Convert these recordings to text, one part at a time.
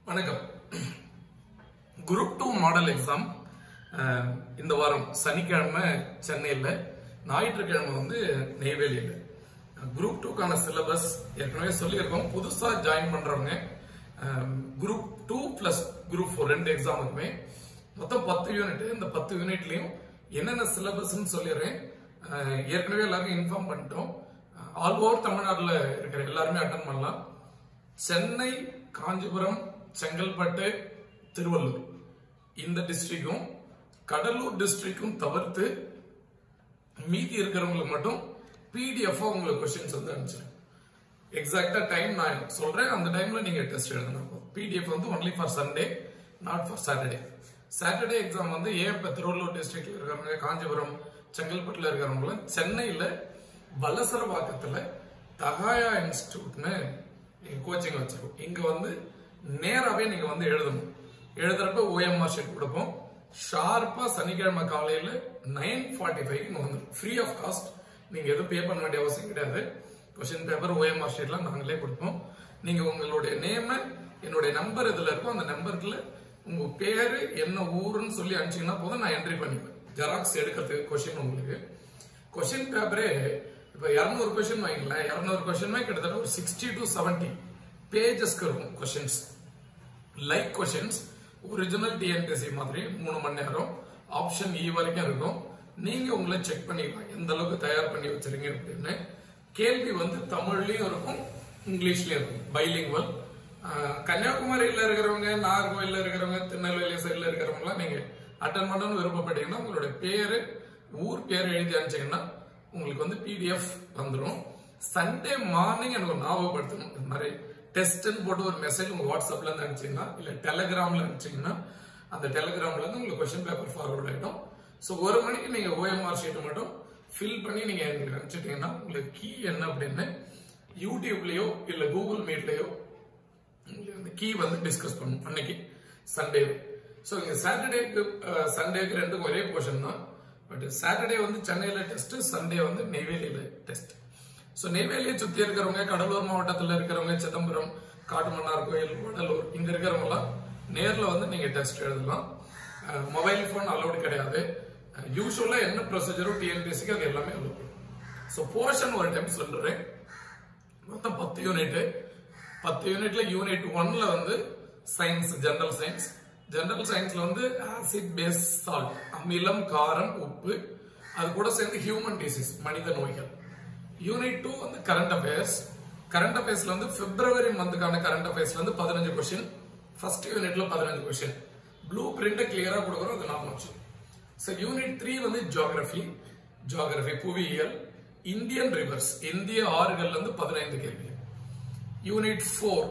வணக்கம் group two model exam இந்த வாரம் சனிக்கிழமை சென்னையில் ஞாயிற்றுக்கிழமை வந்து நெய்வேலியில் குரூப் டூக்கான சிலபஸ் ஏற்கனவே சொல்லியிருக்கோம் புதுசாக ஜாயின் பண்ணுறவங்க group two plus group four ரெண்டு எக்ஸாமுக்குமே மொத்தம் பத்து யூனிட் இந்த பத்து யூனிட்லையும் என்னென்ன சிலபஸ்ன்னு சொல்லிடுறேன் அஹ், ஏற்கனவே எல்லாருக்கும் இன்ஃபார்ம் பண்ணிட்டோம் ஆல் ஓவர் தமிழ்நாட்டில் இருக்கிற எல்லாருமே அட்டன் பண்ணலாம் சென்னை காஞ்சிபுரம் செங்கல்பட்டு திருவள்ளூர் இந்த டிஸ்ட்ரிக்டும் கடலூர் டிஸ்ட்ரிக்டும் தவிர்த்து மீதி இருக்கிறவங்களுக்கு மட்டும் பிடிஎஃப் உங்களுக்கு கொஸ்டின்ஸ் வந்து அனுப்பிச்சிடும் எக்ஸாக்டா டைம் நான் சொல்றேன் அந்த டைம்ல நீங்க டெஸ்ட் எழுதணும் பிடிஎஃப் வந்து only for Sunday not for Saturday Saturday exam வந்து ஏன் இப்ப திருவள்ளூர் டிஸ்ட்ரிக்ட்ல இருக்கிறவங்க காஞ்சிபுரம் செங்கல்பட்டுல இருக்கிறவங்க சென்னையில வலசரவாக்கத்துல தகாயா இன்ஸ்டிடியூட்னு கோச்சிங் வச்சிருக்கோம் இங்க வந்து நேராவே நீங்க வந்து எழுதணும் எழுதுறப்ப ஓஎம்ஆர் ஷீட் கொடுப்போம் ஷார்ப்பா சனிக்கிழமை காலையில நைன் ஃபார்ட்டி ஃபைவ் வந்துடும் ஃப்ரீ ஆஃப் காஸ்ட் நீங்க எதுவும் பே பண்ண வேண்டிய அவசியம் கிடையாது கொஸ்டின் பேப்பர் ஓஎம்ஆர் ஷீட்லாம் நாங்களே கொடுப்போம் நீங்க உங்களுடைய நேம என்னுடைய நம்பர் இதுல இருக்கும் அந்த நம்பருக்குள்ள உங்க பேரு என்ன ஊருன்னு சொல்லி அனுப்பிச்சீங்கன்னா போதும் நான் என்ட்ரி பண்ணிப்பேன் ஜெராக்ஸ் எடுக்கிறதுக்கு கொஸ்டின் உங்களுக்கு கொஸ்டின் பேப்பரே இப்ப இரநூறு கொஸ்டின் வைங்களேன் இரநூறு கொஸ்டின்மே கிட்டத்தட்ட ஒரு சிக்ஸ்டி டு செவன்டி பேஜஸ்க்கு இருக்கும் questions like questions original TNPSC மாதிரி மூணு மணி நேரம் ஆப்ஷன் இ வரைக்கும் இருக்கும் நீங்க உங்களை செக் பண்ணிக்கலாம் எந்த அளவுக்கு தயார் பண்ணி வச்சிருக்கீங்க அப்படின்னு கேள்வி வந்து தமிழ்லயும் இருக்கும் இங்கிலீஷ்லயும் இருக்கும் பைலிங்குவல் கன்னியாகுமரியில இருக்கிறவங்க நாகர்கோயில்ல இருக்கிறவங்க திருநெல்வேலி சைட்ல இருக்கிறவங்க நீங்க அட்டன் பண்ணணும்னு விருப்பப்பட்டீங்கன்னா உங்களுடைய பேரு ஊர் பேர் எழுதி அனுப்பிச்சீங்கன்னா உங்களுக்கு வந்து பிடிஎஃப் வந்துடும் சண்டே மார்னிங் எனக்கு ஒரு ஞாபகப்படுத்தணும் இந்த மாதிரி டெஸ்ட்னு போட்டு ஒரு மெசேஜ் உங்க வாட்ஸ்அப்ல இருந்து அனுப்பிச்சீங்கன்னா இல்ல டெலிகிராம்ல அனுப்பிச்சீங்கன்னா அந்த டெலிகிராம்ல இருந்து உங்களுக்கு கொஸ்டின் பேப்பர் ஃபார்வர்ட் ஆயிடும் ஸோ ஒரு மணிக்கு நீங்க ஓஎம்ஆர் ஷீட்டை மட்டும் ஃபில் பண்ணி நீங்க எங்களுக்கு அனுப்பிச்சிட்டீங்கன்னா உங்களுக்கு கீ என்ன அப்படின்னு யூடியூப்லயோ இல்ல கூகுள் மீட்லயோ உங்களுக்கு அந்த கீ வந்து டிஸ்கஸ் பண்ணும் அன்னைக்கு சண்டே ஸோ இங்க சாட்டர்டேக்கு சண்டேக்கு ரெண்டுக்கும் ஒரே போர்ஷன் தான் பட் சாட்டர்டே வந்து சென்னையில டெஸ்ட் சண்டே வந்து நெய்வேலியில டெஸ்ட் ஸோ நெய்வேலியை சுத்தி இருக்கிறவங்க கடலூர் மாவட்டத்தில் இருக்கிறவங்க சிதம்பரம் காட்டுமன்னார் கோயில் வடலூர் இங்க இருக்கிறவங்கலாம் நேர்ல வந்து நீங்க டெஸ்ட் எழுதலாம் மொபைல் ஃபோன் அலௌடு கிடையாது யூஸ்வலா என்ன ப்ரொசீஜரோ டிஎன்பிஎஸ்சிக்கு அது எல்லாமே அலௌடு ஸோ போர்ஷன் ஒரு டைம் சொல்றேன் மொத்தம் பத்து யூனிட் பத்து யூனிட்ல யூனிட் ஒன்ல வந்து சயின்ஸ் ஜெனரல் சயின்ஸ் ஜெனரல் சயின்ஸ்ல வந்து ஆசிட் பேஸ் சால்ட் அமிலம் காரம் உப்பு அது கூட சேர்ந்து ஹியூமன் டிசீஸ் மனித நோய்கள் யூனிட் டூ வந்து கரண்ட் அஃபேர்ஸ் கரண்ட் அஃபேர்ஸ்ல வந்து பிப்ரவரி மந்த்துக்கான கரண்ட் அஃபேர்ஸ்ல வந்து பதினஞ்சு கொஸ்டின் ஃபர்ஸ்ட் யூனிட்ல பதினஞ்சு கொஸ்டின் ப்ளூ பிரிண்ட் கிளியரா கொடுக்குறோம் அது நாம வச்சு ஸோ யூனிட் த்ரீ வந்து ஜியாகிரபி ஜியாகிரபி புவியியல் இந்தியன் ரிவர்ஸ் இந்திய ஆறுகள்ல இருந்து பதினைந்து கேள்வி unit four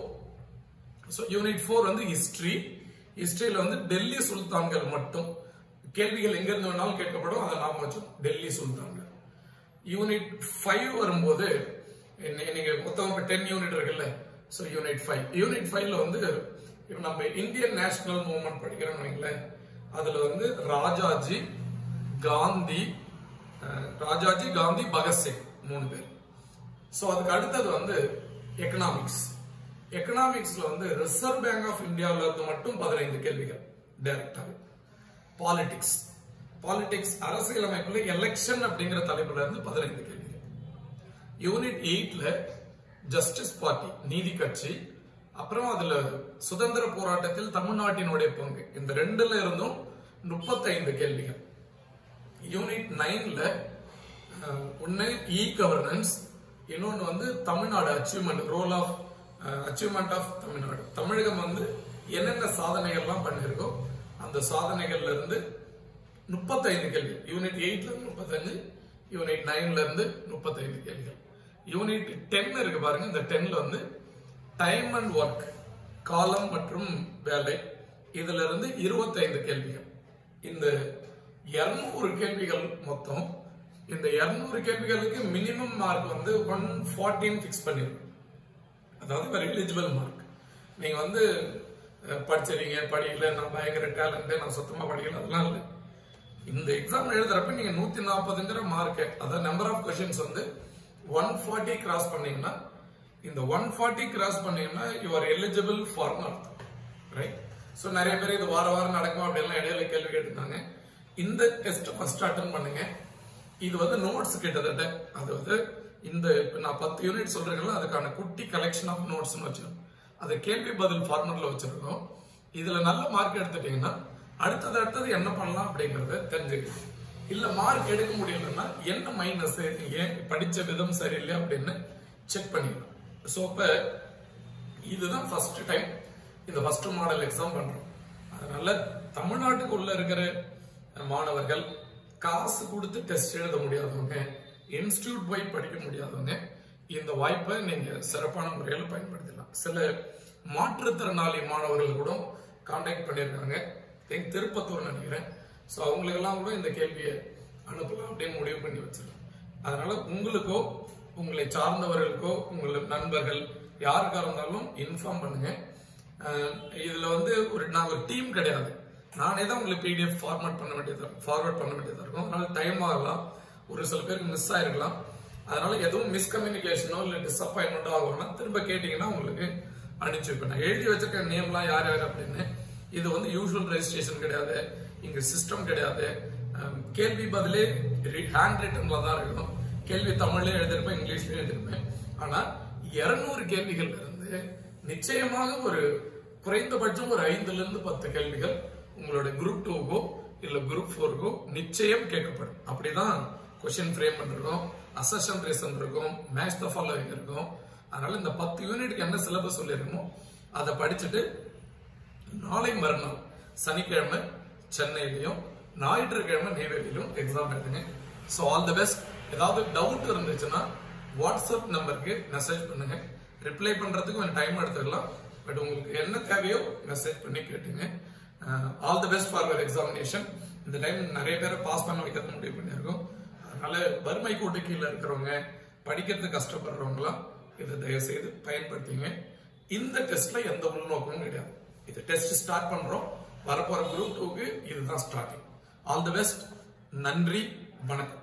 so unit four வந்து ஹிஸ்டரி ஹிஸ்டரியில வந்து டெல்லி சுல்தான்கள் மட்டும் கேள்விகள் எங்க இருந்து வேணாலும் கேட்கப்படும் அதை நாம வச்சோம் டெல்லி சுல்தான்கள் யூனிட் ஃபைவ் வரும்போது நீ- நீங்க மொத்தம் டென் யூனிட் இருக்குல்ல ஸோ யூனிட் ஃபைவ் யூனிட் ஃபைவ்ல வந்து இப்ப நம்ம இந்தியன் நேஷனல் மூவ்மெண்ட் படிக்கிறோம்னு வைங்களேன் அதுல வந்து ராஜாஜி காந்தி அஹ், ராஜாஜி காந்தி பகத்சிங் மூணு பேர் ஸோ அதுக்கு அடுத்தது வந்து எக்கனாமிக்ஸ் எக்கனாமிக்ஸ்ல வந்து ரிசர்வ் பேங்க் ஆஃப் இந்தியாவில இருந்து மட்டும் பதினைந்து கேள்விகள் டைரக்டாக பாலிடிக்ஸ் பாலிடிக்ஸ் அரசியலமைப்புல எலெக்ஷன் அப்படிங்கிற தலைப்புல இருந்து பதினைந்து கேள்விகள் யூனிட் எயிட்ல ஜஸ்டிஸ் பார்ட்டி நீதி கட்சி அப்புறம் அதுல சுதந்திர போராட்டத்தில் தமிழ்நாட்டினுடைய பங்கு இந்த ரெண்டுல இருந்தும் முப்பத்தைந்து கேள்விகள் யூனிட் நைன்ல ஒன்னு இ கவர்னன்ஸ் இன்னொன்னு வந்து Tamil Nadu achievement role of achievement of Tamil Nadu Tamilagam வந்து என்னென்ன சாதனைகள்லாம் பண்ணிருக்கோ அந்த சாதனைகள்ல இருந்து முப்பத்தைந்து கேள்வி யூனிட் எயிட்ல இருந்து முப்பத்தஞ்சு யூனிட் நைன்ல இருந்து முப்பத்தைந்து கேள்விகள் யூனிட் டென் இருக்கு பாருங்க இந்த டென்ல வந்து டைம் அண்ட் ஒர்க் காலம் மற்றும் வேலை இதுல இருந்து இருபத்தைந்து கேள்விகள் இந்த இருநூறு கேள்விகள் மொத்தம் இந்த இருநூறு கேள்விகளுக்கு மினிமம் மார்க் வந்து ஒன் ஃபார்ட்டின் ஃபிக்ஸ் பண்ணிருக்கோம் அதாவது எலிஜிபிள் மார்க் நீங்க வந்து அஹ், படிச்சிருக்கீங்க படிக்கல நான் பயங்கர டேலண்ட் நான் சுத்தமா படிக்கல அதெல்லாம் இல்லை இந்த எக்ஸாம் எழுதுறப்ப நீங்க நூத்தி நாற்பதுங்கிற மார்க் அதாவது நம்பர் ஆஃப் கொஸ்டின்ஸ் வந்து ஒன் ஃபார்ட்டி கிராஸ் பண்ணீங்கன்னா இந்த ஒன் ஃபார்ட்டி கிராஸ் பண்ணீங்கன்னா யூ ஆர் எலிஜிபிள் ஃபார் அர்த்தம் ரைட் ஸோ நிறைய பேர் இது வார வாரம் நடக்கும் அப்படின்லாம் இடையில கேள்வி கேட்டிருந்தாங்க இந்த டெஸ்ட் ஃபர்ஸ்ட் அட்டன் பண்ணுங்க இது வந்து நோட்ஸ் கிட்டத்தட்ட அது வந்து இந்த இப்ப நான் பத்து யூனிட் சொல்றேன்ல அதுக்கான குட்டி கலெக்ஷன் ஆஃப் நோட்ஸ்னு வச்சிருக்கோம் அதை கேள்வி பதில் ஃபார்மட்ல வச்சிருக்கோம் இதுல நல்ல மார்க் எடுத்துட்டீங்கன்னா அடுத்தது அடுத்தது என்ன பண்ணலாம் அப்படிங்கறத தெரிஞ்சுக்கலாம் இல்ல மார்க் எடுக்க முடியலன்னா என்ன மைனஸ் ஏன் படிச்ச விதம் சரியில்லை அப்படின்னு செக் பண்ணிக்கலாம் ஸோ அப்ப இதுதான் ஃபர்ஸ்ட் டைம் இந்த ஃபர்ஸ்ட் மாடல் எக்ஸாம் பண்றோம் அதனால தமிழ்நாட்டுக்கு உள்ள இருக்கிற மாணவர்கள் காசு கொடுத்து டெஸ்ட் எழுத முடியாதவங்க இன்ஸ்டிடியூட் போய் படிக்க முடியாதவங்க இந்த வாய்ப்பை நீங்க சிறப்பான முறையில் பயன்படுத்தலாம் சில மாற்றுத்திறனாளி மாணவர்கள் கூட கான்டாக்ட் பண்ணியிருக்காங்க think திருப்பத்தூர் நினைக்கிறேன் ஸோ அவங்களுக்கெல்லாம் கூட இந்த கேள்வியை அனுப்பலாம் அப்படின்னு முடிவு பண்ணி வச்சிருக்கோம் அதனால உங்களுக்கோ உங்களை சார்ந்தவர்களுக்கோ உங்கள் நண்பர்கள் யாருக்கா இருந்தாலும் இன்ஃபார்ம் பண்ணுங்க அஹ் இதுல வந்து ஒரு நான் ஒரு டீம் கிடையாது நானே தான் உங்களுக்கு பிடிஎஃப் ஃபார்மேட் பண்ண வேண்டியதா ஃபார்வர்ட் பண்ண வேண்டியதா இருக்கும் அதனால டைம் ஆகலாம் ஒரு சில பேருக்கு மிஸ் ஆயிருக்கலாம் அதனால எதுவும் மிஸ்கம்யூனிகேஷனோ இல்ல டிசப்பாயின்மெண்டோ ஆகும்னா திரும்ப கேட்டீங்கன்னா உங்களுக்கு அனுப்பிச்சு வைப்பேன் நான் எழுதி வச்சிருக்க நேம்லாம் யார் யார் அப்படின்னு இது வந்து யூஷுவல் ரெஜிஸ்ட்ரேஷன் கிடையாது இங்க சிஸ்டம் கிடையாது அஹ் கேள்வி பதிலே ஹேண்ட் ரிட்டன்ல தான் இருக்கணும் கேள்வி தமிழ்லயே எழுதிருப்பேன் இங்கிலீஷ்லயும் எழுதிருப்பேன் ஆனா இருநூறு கேள்விகள் இருந்து நிச்சயமாக ஒரு குறைந்தபட்சம் ஒரு ஐந்துல இருந்து பத்து கேள்விகள் உங்களோட குரூப் டூக்கோ இல்ல குரூப் ஃபோருக்கோ நிச்சயம் கேட்கப்படும் அப்படிதான் கொஸ்டின் ஃப்ரேம் பண்ணிருக்கோம் அசஷன் ரீசன் இருக்கும் மேட்ச் த ஃபாலோவிங் இருக்கும் அதனால இந்த பத்து யூனிட்க்கு என்ன சிலபஸ் சொல்லியிருக்கோமோ அதை படிச்சுட்டு நாளை மறுநாள் சனிக்கிழமை சென்னையிலையும் ஞாயிற்றுக்கிழமை நெய்வேலியிலும் எக்ஸாம் எழுதுங்க ஸோ ஆல் தி பெஸ்ட் ஏதாவது டவுட் இருந்துச்சுன்னா வாட்ஸ்அப் நம்பருக்கு மெசேஜ் பண்ணுங்க ரிப்ளை பண்றதுக்கு கொஞ்சம் டைம் எடுத்துக்கலாம் பட் உங்களுக்கு என்ன தேவையோ மெசேஜ் பண்ணி கேட்டுங்க all the best for examination இந்த டைம் நிறைய பேரை பாஸ் பண்ண வைக்கிறது முடிவு பண்ணியிருக்கோம் அதனால வறுமை கோட்டு கீழே இருக்கிறவங்க படிக்கிறதுக்கு கஷ்டப்படுறவங்களாம் இதை தயவு செய்து பயன்படுத்திங்க இந்த டெஸ்ட்ல எந்த உள்நோக்கமும் கிடையாது இது டெஸ்ட் ஸ்டார்ட் பண்றோம் வரப்போற குரூப் டூக்கு இதுதான் ஸ்டார்டிங் ஆல் தி பெஸ்ட் நன்றி வணக்கம்